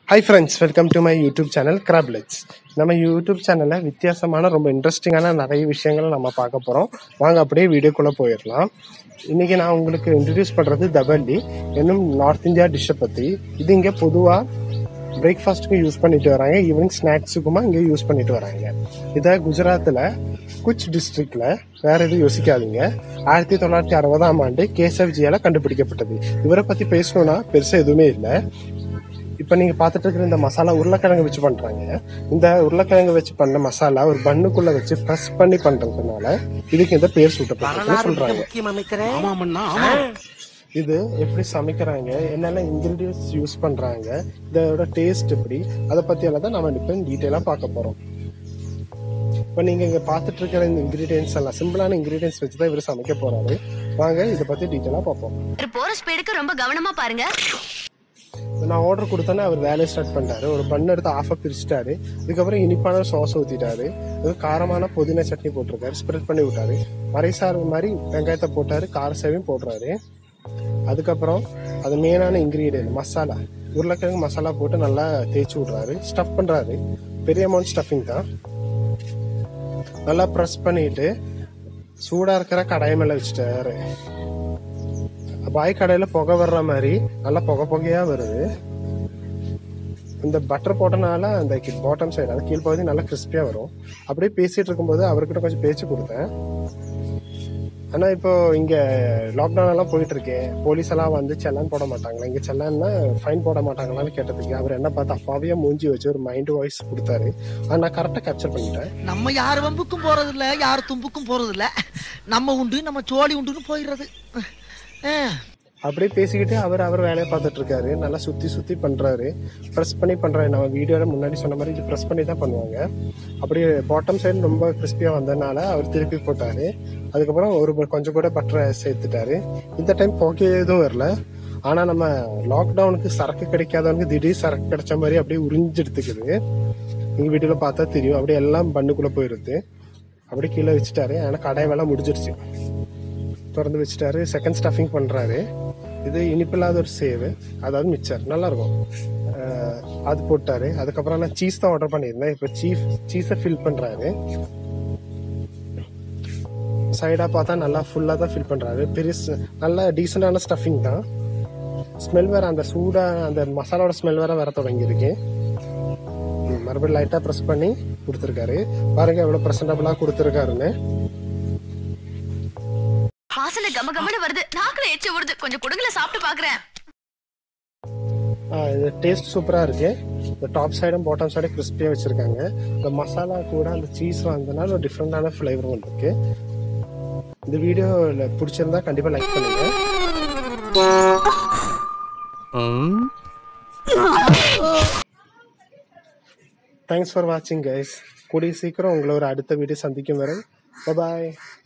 Hi friends welcome to my YouTube channel கிராப்லெட்ஸ் நம்ம YouTube சேனலில் வித்தியாசமான ரொம்ப இன்ட்ரெஸ்டிங்கான நிறைய விஷயங்களை நம்ம பார்க்க போகிறோம் வாங்க அப்படியே வீடியோக்குள்ளே போயிடலாம் இன்றைக்கி நான் உங்களுக்கு இன்ட்ரடியூஸ் பண்ணுறது தபல்லி என்னும் நார்த் இந்தியா டிஷ்ஷை பற்றி இது இங்கே பொதுவாக பிரேக்ஃபாஸ்ட்டுக்கும் யூஸ் பண்ணிட்டு வராங்க ஈவினிங் ஸ்நாக்ஸுக்குமா இங்கே யூஸ் பண்ணிட்டு வராங்க இதை குஜராத்தில் குச் டிஸ்ட்ரிக்ட்ல வேற எதுவும் யோசிக்காதீங்க ஆயிரத்தி தொள்ளாயிரத்தி அறுபதாம் ஆண்டு கேசவ்ஜியால கண்டுபிடிக்கப்பட்டது இவரை பத்தி பேசணும்னா பெருசா எதுவுமே இல்லை இப்போ நீங்க பார்த்துட்டு இருக்கிற இந்த மசாலா உருளைக்கிழங்கு வச்சு பண்றாங்க இந்த உருளைக்கிழங்கு வச்சு பண்ண மசாலா ஒரு பண்ணுக்குள்ள வச்சு ப்ரெஸ் பண்ணி பண்றதுனால இதுக்கு இந்த பேர் சூட்டப்பட்டிருக்குன்னு சொல்றாங்க முக்கியம் அமைச்சரே ஆமாமண்ணா ஆமா இது எப்படி சமைக்கிறாங்க என்னென்ன இன்கிரீடியன்ஸ் யூஸ் பண்றாங்க இதோட டேஸ்ட் எப்படி அதை பத்தி எல்லாம் தான் நம்ம இப்போ டீட்டெயிலாக பார்க்க போறோம் இப்போ நீங்க இங்க பார்த்துட்டு இருக்கிற இந்த இன்கிரீடியன்ஸ் எல்லாம் சிம்பிளான இன்கிரீடியன்ஸ் வச்சு தான் இவர் சமைக்க போறாரு வாங்க இதை பத்தி டீட்டெயிலாக பார்ப்போம் இவர் போற ஸ்பீடுக்கு ரொம்ப கவனமா பாருங்க நான் ஆர்டர் கொடுத்தோன்னே அவர் வேலையை ஸ்டார்ட் பண்ணிட்டாரு ஒரு பண்ணு எடுத்து ஆஃபாக பிரிச்சுட்டாரு அதுக்கப்புறம் இனிப்பான சாஸ் ஊற்றிட்டாரு அது காரமான புதினா சட்னி போட்டிருக்காரு ஸ்ப்ரெட் பண்ணி விட்டாரு மறைசார் மாதிரி வெங்காயத்தை போட்டாரு கார சேவையும் போடுறாரு அதுக்கப்புறம் அது மெயினான இன்க்ரீடியன்ட் மசாலா உருளைக்கிழங்கு மசாலா போட்டு நல்லா தேய்ச்சி விட்றாரு ஸ்டஃப் பண்ணுறாரு பெரிய அமௌண்ட் ஸ்டஃபிங் தான் நல்லா ப்ரெஸ் பண்ணிட்டு சூடாக இருக்கிற கடாய் மேலே வச்சுட்டாரு பாய் கடையில புகை வர்ற மாதிரி நல்லா புகை புகையா வருது இந்த பட்டர் போட்டனால அந்த பாட்டம் சைடு அது கீழ்ப்பகுதி நல்லா கிறிஸ்பியா வரும் அப்படியே பேசிட்டு இருக்கும்போது அவர்கிட்ட கொஞ்சம் பேச்சு கொடுத்தேன் ஆனா இப்போ இங்க லாக்டவுன் எல்லாம் போயிட்டு இருக்கேன் போலீஸ் எல்லாம் வந்து செல்லான் போட மாட்டாங்களா இங்க செல்லான்னா ஃபைன் போட மாட்டாங்களான்னு கேட்டதுக்கு அவர் என்ன பார்த்து அப்பாவையா மூஞ்சி வச்சு ஒரு மைண்ட் வாய்ஸ் கொடுத்தாரு அதை நான் கரெக்டா கேப்சர் பண்ணிட்டேன் நம்ம யார் வம்புக்கும் போறது இல்ல யார் தும்புக்கும் போறது இல்ல நம்ம உண்டு நம்ம சோழி உண்டுன்னு போயிடுறது அஹ். அப்படியே பேசிக்கிட்டு அவர் அவர் வேலையை பார்த்துட்டு இருக்காரு நல்லா சுத்தி சுத்தி பண்றாரு ப்ரெஸ் பண்ணி பண்றாரு நம்ம வீடியோல முன்னாடி சொன்ன மாதிரி இது ப்ரெஸ் பண்ணி தான் பண்ணுவாங்க அப்படியே பாட்டம் சைடு ரொம்ப கிறிஸ்பியா வந்ததுனால அவர் திருப்பி போட்டாரு அதுக்கப்புறம் ஒரு ப- கொஞ்சம் கூட பட்டரை சேர்த்துட்டாரு இந்த டைம் போக்கே எதுவும் வரல ஆனா நம்ம லாக்டவுனுக்கு சரக்கு கிடைக்காதவனுக்கு திடீர் சரக்கு கிடைச்ச மாதிரி அப்படியே உறிஞ்சு எடுத்துக்குது நீங்க வீடியோல பார்த்தா தெரியும் அப்படியே எல்லாம் பண்ணுக்குள்ள போயிருது அப்படியே கீழே வச்சுட்டாரு ஆனா கடை வேலை முடிஞ்சிருச்சு திறந்து வச்சுட்டாரு செகண்ட் ஸ்டஃபிங் பண்றாரு இது இனிப்பில்லாத ஒரு சேவ் அதாவது மிச்சர் நல்லா இருக்கும் அஹ் அது போட்டாரு அதுக்கப்புறம் நான் சீஸ் தான் ஆர்டர் பண்ணியிருந்தேன் இப்போ சீஃப் சீஸை ஃபில் பண்றாரு சைடா பார்த்தா நல்லா ஃபுல்லா தான் ஃபில் பண்றாரு பெருசு நல்ல டீசெண்டான ஸ்டஃபிங் தான் ஸ்மெல் வேற அந்த சூடா அந்த மசாலாவோட ஸ்மெல் வேற வர தொடங்கியிருக்கு ம், மறுபடியும் லைட்டா ப்ரெஸ் பண்ணி கொடுத்துருக்காரு பாருங்க எவ்வளவு ப்ரெசன்டபுளா கொடுத்துருக்காருன்னு வாசல கம கமன்னு வருது நாக்குல எச்சு வருது கொஞ்சம் கொடுங்கல சாப்பிட்டு பாக்குறேன் ஆ, இது டேஸ்ட் சூப்பரா இருக்கு இந்த டாப் சைடும் பாட்டம் சைடும் கிறிஸ்பியா வச்சிருக்காங்க இந்த மசாலா கூட அந்த சீஸ் வந்ததுனால ஒரு டிஃப்ரெண்டான ஃபிளேவர் இருக்கு இந்த வீடியோ பிடிச்சிருந்தா கண்டிப்பா லைக் பண்ணுங்க தேங்க்ஸ் ஃபார் வாட்சிங் கைஸ் கூடிய சீக்கிரம் உங்களை ஒரு அடுத்த வீடியோ சந்திக்கும் வரை பாய்